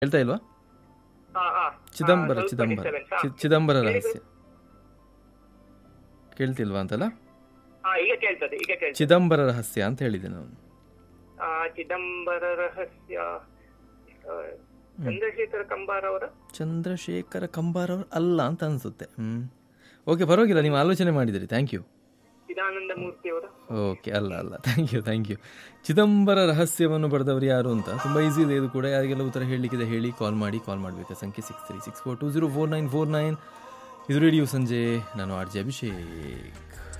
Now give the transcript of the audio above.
ಹೇಳ್ತಾ ಇಲ್ವಾ ಹಾ ಹಾ ಚಿದಂಬರ ಸ್ವಲ್ಪ ಚಿದಂಬರ disturbance. ಹಾ. ಚಿ- ಚಿದಂಬರ ಹೇಳಿ ರಹಸ್ಯ ಕೇಳ್ತಿಲ್ವಾ ಅಂತಲ್ಲ ಹಾ ಈಗ ಕೇಳ್ತದೆ ಈಗ ಕೇಳ್ತದೆ ಚಿದಂಬರ ರಹಸ್ಯ ಅಂತ ಹೇಳಿದೆ ನಾನು ಆ, ಚಿದಂಬರ ರಹಸ್ಯ ಆ, ಚಂದ್ರಶೇಖರ ಕಂಬಾರ್ ಅವರ ಚಂದ್ರಶೇಖರ ಕಂಬಾರ್ ಅವ್ರು ಅಲ್ಲ ಅಂತ ಅನ್ಸುತ್ತೆ ಹ್ಮ್ ಓಕೆ ಪರವಾಗಿಲ್ಲ ನೀವು ಆಲೋಚನೆ ಮಾಡಿದಿರಿ ಥ್ಯಾಂಕ್ ಯು ಚಿದಾನಂದ ಮೂರ್ತಿ ಅವರ ಓಕೆ ಅಲ್ಲ ಅಲ್ಲ ಥ್ಯಾಂಕ್ ಯು ಥ್ಯಾಂಕ್ ಯು ಚಿದಂಬರ ರಹಸ್ಯವನ್ನು ಬರೆದವರು ಯಾರು ಅಂತ ತುಂಬ ಈಸಿ ಇದೆ ಇದು ಕೂಡ ಯಾರಿಗೆಲ್ಲ ಉತ್ತರ ಹೇಳಲಿಕ್ಕಿದೆ ಹೇಳಿ ಕಾಲ್ ಮಾಡಿ ಕಾಲ್ ಮಾಡಬೇಕು ಸಂಖ್ಯೆ six three six four two zero four nine four nine ಇದು ರೇಡಿಯೋ ಸಂಜೆ ನಾನು ಆರ್ ಜೆ ಅಭಿಷೇಕ್